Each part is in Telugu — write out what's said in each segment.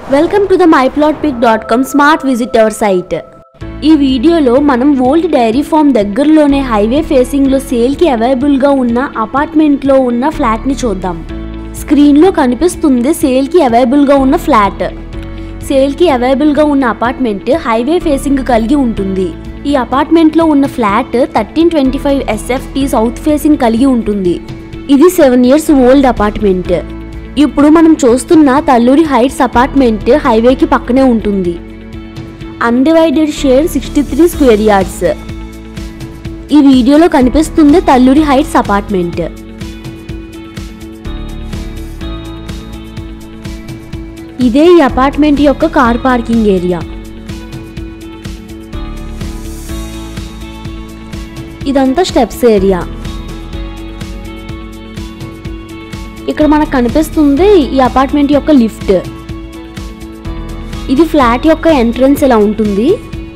welcome to the myplotpic.com dot com smart visit our site ఈ వీడియోలో మనం ఓల్డ్ డైరీ ఫామ్ దగ్గరలోనే హైవే ఫేసింగ్లో సేల్కి అవైలబుల్గా ఉన్న అపార్ట్మెంట్లో ఉన్న ఫ్లాట్ని చూద్దాం స్క్రీన్లో కనిపిస్తుంది సేల్కి అవైలబుల్గా ఉన్న ఫ్లాట్ సేల్కి అవైలబుల్గా ఉన్న అపార్ట్మెంట్ హైవే ఫేసింగ్ కలిగి ఉంటుంది ఈ అపార్ట్మెంట్లో ఉన్న flat thirteen twenty five SFT south facing కలిగి ఉంటుంది ఇది సెవెన్ ఇయర్స్ ఓల్డ్ అపార్ట్మెంట్ ఇప్పుడు మనం చూస్తున్న తల్లూరి హైట్స్ అపార్ట్మెంట్ హైవేకి పక్కనే ఉంటుంది undivided share sixty three square yards ఈ వీడియోలో కనిపిస్తుంది తల్లూరి హైట్స్ అపార్ట్మెంట్ ఇదే ఈ అపార్ట్మెంట్ యొక్క కార్ పార్కింగ్ ఏరియా ఇదంతా స్టెప్స్ ఏరియా ఇక్కడ మనకు కనిపిస్తుంది ఈ అపార్ట్మెంట్ యొక్క లిఫ్ట్ ఇది ఫ్లాట్ యొక్క ఎంట్రన్స్ ఇలా ఉంటుంది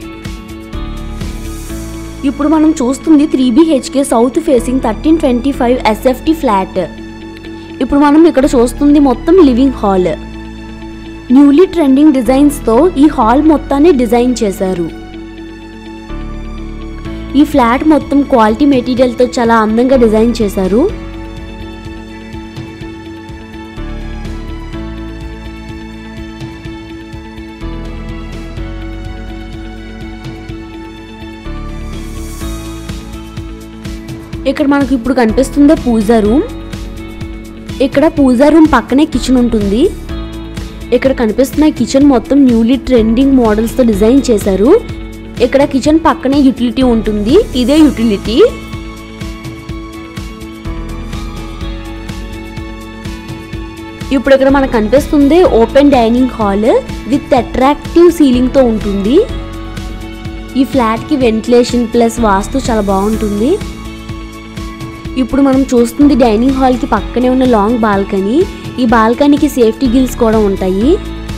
ఇప్పుడు మనం చూస్తుంది three BHK south facing thirteen twenty five SFT flat ఇప్పుడు మనం ఇక్కడ చూస్తుంది మొత్తం లివింగ్ హాల్ న్యూలీ ట్రెండింగ్ డిజైన్స్తో ఈ హాల్ మొత్తాన్ని డిజైన్ చేశారు ఈ ఫ్లాట్ మొత్తం క్వాలిటీ మెటీరియల్తో చాలా అందంగా డిజైన్ చేశారు ఇక్కడ మనకు ఇప్పుడు కనిపిస్తుంది పూజా రూమ్ ఇక్కడ పూజా రూమ్ పక్కనే కిచెన్ ఉంటుంది ఇక్కడ కనిపిస్తున్న కిచెన్ మొత్తం న్యూలీ ట్రెండింగ్ మోడల్స్తో డిజైన్ చేశారు ఇక్కడ కిచెన్ పక్కనే యూటిలిటీ ఉంటుంది ఇదే యూటిలిటీ ఇప్పుడు ఇక్కడ మనకు కనిపిస్తుంది open dining hall with attractive ceiling తో ఉంటుంది ఈ ఫ్లాట్ కి వెంటిలేషన్ ప్లస్ వాస్తు చాలా బాగుంటుంది ఇప్పుడు మనం చూస్తుంది డైనింగ్ హాల్ కి పక్కనే ఉన్న లాంగ్ బాల్కనీ ఈ బాల్కనీకి సేఫ్టీ గిల్స్ కూడా ఉంటాయి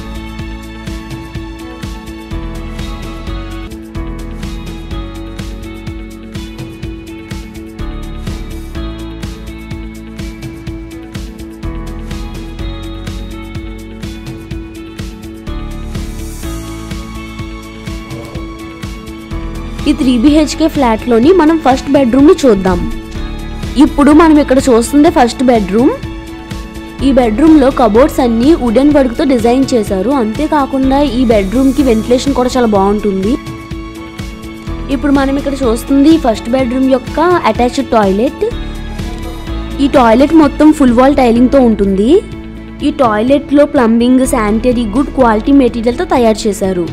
ఈ త్రీ బిహెచ్కే ఫ్లాట్లోని మనం ఫస్ట్ బెడ్రూమ్ని చూద్దాం ఇప్పుడు మనం ఇక్కడ చూస్తుంది ఫస్ట్ బెడ్రూమ్ ఈ బెడ్రూమ్లో కబోర్డ్స్ అన్ని వుడెన్ వర్క్తో డిజైన్ చేశారు అంతేకాకుండా ఈ బెడ్రూమ్కి వెంటిలేషన్ కూడా చాలా బాగుంటుంది ఇప్పుడు మనం ఇక్కడ చూస్తుంది ఫస్ట్ బెడ్రూమ్ యొక్క అటాచ్డ్ టాయిలెట్ ఈ టాయిలెట్ మొత్తం ఫుల్ వాల్ టైలింగ్తో ఉంటుంది ఈ టాయిలెట్లో ప్లంబింగ్ శానిటరీ గుడ్ క్వాలిటీ మెటీరియల్తో తయారు చేశారు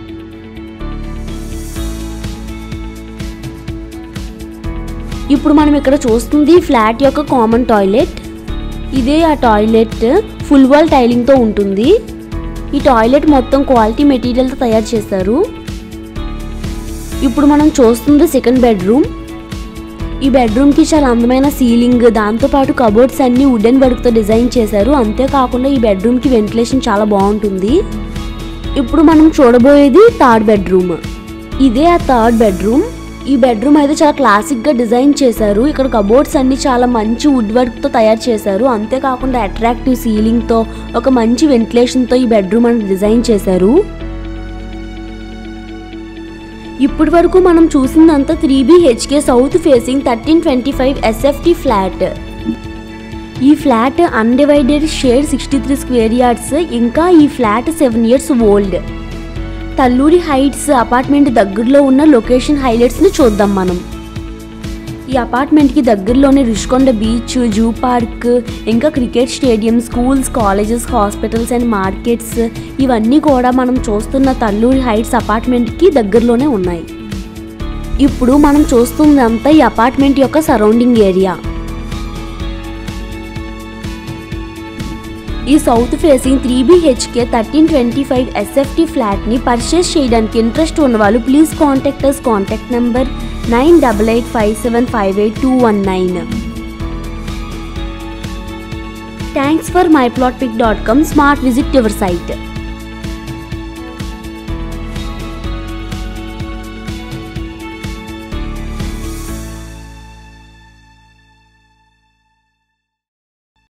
ఇప్పుడు మనం ఇక్కడ చూస్తుంది ఫ్లాట్ యొక్క కామన్ టాయిలెట్ ఇదే ఆ టాయిలెట్ ఫుల్ వాల్ టైలింగ్తో ఉంటుంది ఈ టాయిలెట్ మొత్తం క్వాలిటీ మెటీరియల్తో తయారు చేశారు ఇప్పుడు మనం చూస్తుంది సెకండ్ బెడ్రూమ్ ఈ బెడ్రూమ్కి చాలా అందమైన సీలింగ్ దాంతోపాటు కబోర్డ్స్ అన్ని వుడెన్ వర్క్తో డిజైన్ చేశారు అంతేకాకుండా ఈ బెడ్రూమ్కి వెంటిలేషన్ చాలా బాగుంటుంది ఇప్పుడు మనం చూడబోయేది థర్డ్ బెడ్రూమ్ ఇదే ఆ థర్డ్ బెడ్రూమ్ ఈ బెడ్రూమ్ అయితే చాలా క్లాసిక్ గా డిజైన్ చేశారు ఇక్కడ కబోర్డ్స్ అన్ని చాలా మంచి వుడ్ వర్క్ తో తయారు చేశారు అంతేకాకుండా అట్రాక్టివ్ సీలింగ్ తో ఒక మంచి వెంటిలేషన్ తో ఈ బెడ్రూమ్ అనేది డిజైన్ చేశారు ఇప్పటి వరకు మనం చూసిందంతా three BHK south facing thirteen twenty five SFT flat ఈ flat undivided share sixty three square yards ఇంకా ఈ flat seven years old Talluri heights apartment దగ్గరలో ఉన్న లొకేషన్ హైలైట్స్ని చూద్దాం మనం ఈ అపార్ట్మెంట్కి దగ్గరలోనే రుషికొండ బీచ్ జూ పార్క్ ఇంకా cricket stadium schools colleges hospitals and markets ఇవన్నీ కూడా మనం చూస్తున్న తల్లూరి హైట్స్ అపార్ట్మెంట్కి దగ్గరలోనే ఉన్నాయి ఇప్పుడు మనం చూస్తుందంతా ఈ అపార్ట్మెంట్ యొక్క సరౌండింగ్ ఏరియా ఈ south facing three BHK thirteen twenty five SFT ఫ్లాట్ని పర్చేస్ చేయడానికి ఇంట్రెస్ట్ ఉన్న వాళ్ళు please contact us contact number nine double eight five seven five eight two one nine thanks for my plot pic dot com smart visit your site